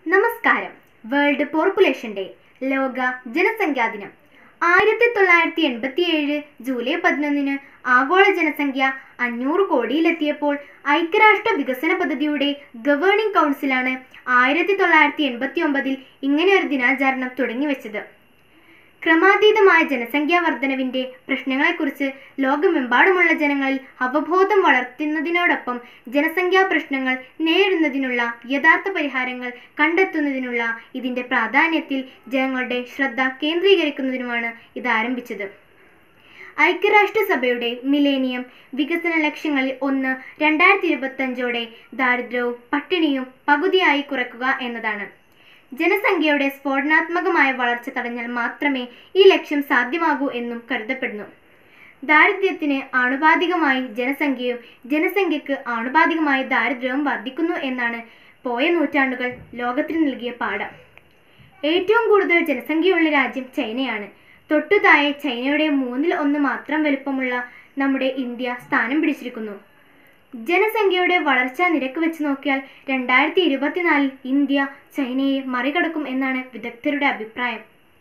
നമസ്കാരം world population day ലോക ജനസംഖ്യാ ദിനം ആയിരത്തി തൊള്ളായിരത്തി എൺപത്തി ഏഴ് ജൂലൈ പതിനൊന്നിന് ആഗോള ജനസംഖ്യ അഞ്ഞൂറ് കോടിയിലെത്തിയപ്പോൾ ഐക്യരാഷ്ട്ര വികസന പദ്ധതിയുടെ ഗവേണിംഗ് കൗൺസിലാണ് ആയിരത്തി തൊള്ളായിരത്തി എൺപത്തി ഒമ്പതിൽ ഇങ്ങനെയൊരു ദിനാചരണം തുടങ്ങിവെച്ചത് ക്രമാതീതമായ ജനസംഖ്യാ വർധനവിന്റെ പ്രശ്നങ്ങളെക്കുറിച്ച് ലോകമെമ്പാടുമുള്ള ജനങ്ങളിൽ അവബോധം വളർത്തുന്നതിനോടൊപ്പം ജനസംഖ്യാ പ്രശ്നങ്ങൾ നേരിടുന്നതിനുള്ള യഥാർത്ഥ പരിഹാരങ്ങൾ കണ്ടെത്തുന്നതിനുള്ള ഇതിന്റെ പ്രാധാന്യത്തിൽ ജനങ്ങളുടെ ശ്രദ്ധ കേന്ദ്രീകരിക്കുന്നതിനുമാണ് ഇത് ആരംഭിച്ചത് ഐക്യരാഷ്ട്രസഭയുടെ മിലേനിയം വികസന ലക്ഷ്യങ്ങളിൽ ഒന്ന് രണ്ടായിരത്തി ഇരുപത്തഞ്ചോടെ ദാരിദ്ര്യവും പട്ടിണിയും പകുതിയായി കുറയ്ക്കുക എന്നതാണ് ജനസംഖ്യയുടെ സ്ഫോടനാത്മകമായ വളർച്ച തടഞ്ഞാൽ മാത്രമേ ഈ ലക്ഷ്യം സാധ്യമാകൂ എന്നും കരുതപ്പെടുന്നു ദാരിദ്ര്യത്തിന് ആനുപാതികമായി ജനസംഖ്യയും ജനസംഖ്യക്ക് ആനുപാതികമായി ദാരിദ്ര്യവും വർദ്ധിക്കുന്നു എന്നാണ് പോയ നൂറ്റാണ്ടുകൾ ലോകത്തിന് നൽകിയ പാഠം ഏറ്റവും കൂടുതൽ ജനസംഖ്യയുള്ള രാജ്യം ചൈനയാണ് തൊട്ടു താഴെ ചൈനയുടെ മൂന്നിൽ ഒന്ന് മാത്രം വലുപ്പമുള്ള നമ്മുടെ ഇന്ത്യ സ്ഥാനം പിടിച്ചിരിക്കുന്നു ജനസംഖ്യയുടെ വളർച്ചാ നിരക്ക് വെച്ച് നോക്കിയാൽ രണ്ടായിരത്തി ഇരുപത്തിനാലിൽ ഇന്ത്യ ചൈനയെ മറികടക്കും എന്നാണ് വിദഗ്ധരുടെ അഭിപ്രായം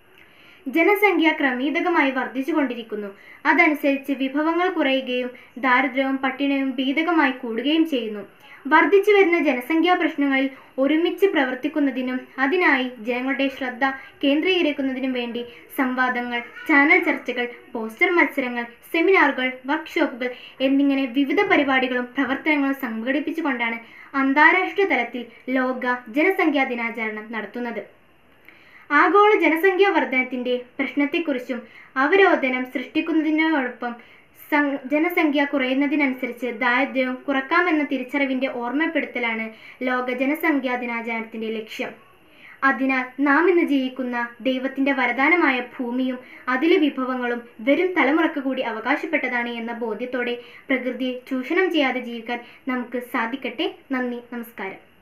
ജനസംഖ്യ ക്രമീതകമായി വർദ്ധിച്ചുകൊണ്ടിരിക്കുന്നു അതനുസരിച്ച് വിഭവങ്ങൾ കുറയുകയും ദാരിദ്ര്യവും പട്ടിണിയും ഭീതകമായി കൂടുകയും ചെയ്യുന്നു വർദ്ധിച്ചു വരുന്ന ജനസംഖ്യാ പ്രശ്നങ്ങളിൽ ഒരുമിച്ച് പ്രവർത്തിക്കുന്നതിനും അതിനായി ജനങ്ങളുടെ ശ്രദ്ധ കേന്ദ്രീകരിക്കുന്നതിനും വേണ്ടി സംവാദങ്ങൾ ചാനൽ ചർച്ചകൾ പോസ്റ്റർ മത്സരങ്ങൾ സെമിനാറുകൾ വർക്ക്ഷോപ്പുകൾ എന്നിങ്ങനെ വിവിധ പരിപാടികളും പ്രവർത്തനങ്ങളും സംഘടിപ്പിച്ചുകൊണ്ടാണ് അന്താരാഷ്ട്ര തലത്തിൽ ലോക ജനസംഖ്യാ ദിനാചരണം നടത്തുന്നത് ആഗോള ജനസംഖ്യാ വർധനത്തിന്റെ പ്രശ്നത്തെക്കുറിച്ചും അവരോധനം സൃഷ്ടിക്കുന്നതിനോടൊപ്പം സം- ജനസംഖ്യ കുറയുന്നതിനനുസരിച്ച് ദാരിദ്ര്യവും കുറക്കാമെന്ന തിരിച്ചറിവിന്റെ ഓർമ്മപ്പെടുത്തലാണ് ലോക ജനസംഖ്യാ ദിനാചരണത്തിന്റെ ലക്ഷ്യം അതിനാൽ നാം ഇന്ന് ജീവിക്കുന്ന ദൈവത്തിന്റെ വരദാനമായ ഭൂമിയും അതിലെ വിഭവങ്ങളും വരും തലമുറക്ക് കൂടി അവകാശപ്പെട്ടതാണ് എന്ന ബോധ്യത്തോടെ പ്രകൃതിയെ ചൂഷണം ചെയ്യാതെ ജീവിക്കാൻ നമുക്ക് സാധിക്കട്ടെ നന്ദി നമസ്കാരം